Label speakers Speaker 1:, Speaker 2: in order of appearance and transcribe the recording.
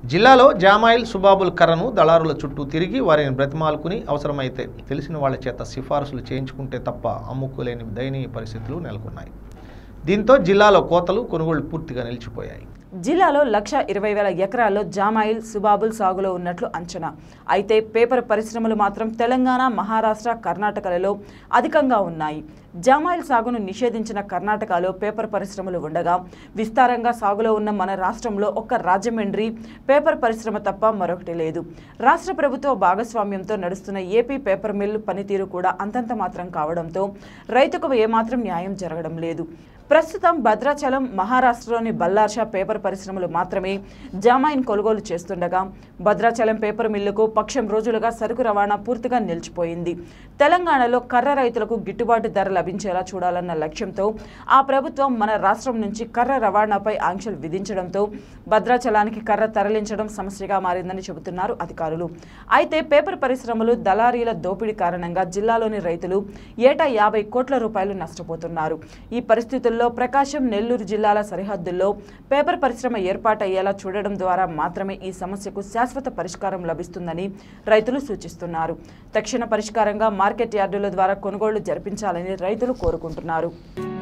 Speaker 1: జిల్లాలో జామాయిల్ సుబాబుల్ కర్రను దళారుల చుట్టూ తిరిగి వారిని బ్రతిమాలుకుని అవసరమైతే తెలిసిన వాళ్ళ చేత సిఫారసులు చేయించుకుంటే తప్ప అమ్ముకోలేని దయనీయ పరిస్థితులు నెలకొన్నాయి దీంతో జిల్లాలో కోతలు కొనుగోళ్లు పూర్తిగా నిలిచిపోయాయి
Speaker 2: జిల్లాలో లక్ష ఇరవై వేల ఎకరాల్లో జామాయిల్ సుబాబుల్ సాగులో ఉన్నట్లు అంచనా అయితే పేపర్ పరిశ్రమలు మాత్రం తెలంగాణ మహారాష్ట్ర కర్ణాటకలలో అధికంగా ఉన్నాయి జామాయిల్ సాగును నిషేధించిన కర్ణాటకలో పేపర్ పరిశ్రమలు ఉండగా విస్తారంగా సాగులో ఉన్న మన రాష్ట్రంలో ఒక్క రాజమండ్రి పేపర్ పరిశ్రమ తప్ప మరొకటి లేదు రాష్ట్ర ప్రభుత్వ భాగస్వామ్యంతో నడుస్తున్న ఏపీ పేపర్ మిల్లు పనితీరు కూడా అంతంత మాత్రం కావడంతో రైతుకు ఏమాత్రం న్యాయం జరగడం లేదు ప్రస్తుతం భద్రాచలం మహారాష్ట్రలోని బల్లార్షా పేపర్ పరిశ్రమలు మాత్రమే జామాయిన్ కొనుగోలు చేస్తుండగా భద్రాచలం పేపర్ మిల్లుకు పక్షం రోజులుగా సరుకు రవాణా పూర్తిగా నిలిచిపోయింది తెలంగాణలో కర్ర రైతులకు గిట్టుబాటు ధర లభించేలా చూడాలన్న లక్ష్యంతో ఆ ప్రభుత్వం మన రాష్ట్రం నుంచి కర్ర రవాణాపై ఆంక్షలు విధించడంతో భద్రాచలానికి కర్ర తరలించడం సమస్యగా మారిందని చెబుతున్నారు అధికారులు అయితే పేపర్ పరిశ్రమలు దళారీల దోపిడీ కారణంగా జిల్లాలోని రైతులు ఏటా యాభై కోట్ల రూపాయలు నష్టపోతున్నారు ఈ పరిస్థితుల్లో ప్రకాశం నెల్లూరు జిల్లాల సరిహద్దుల్లో పేపర్ పరిశ్రమ ఏర్పాటయ్యేలా చూడడం ద్వారా మాత్రమే ఈ సమస్యకు శాశ్వత పరిష్కారం లభిస్తుందని రైతులు సూచిస్తున్నారు తక్షణ పరిష్కారంగా మార్కెట్ యార్డుల ద్వారా కొనుగోళ్లు జరిపించాలని రైతులు కోరుకుంటున్నారు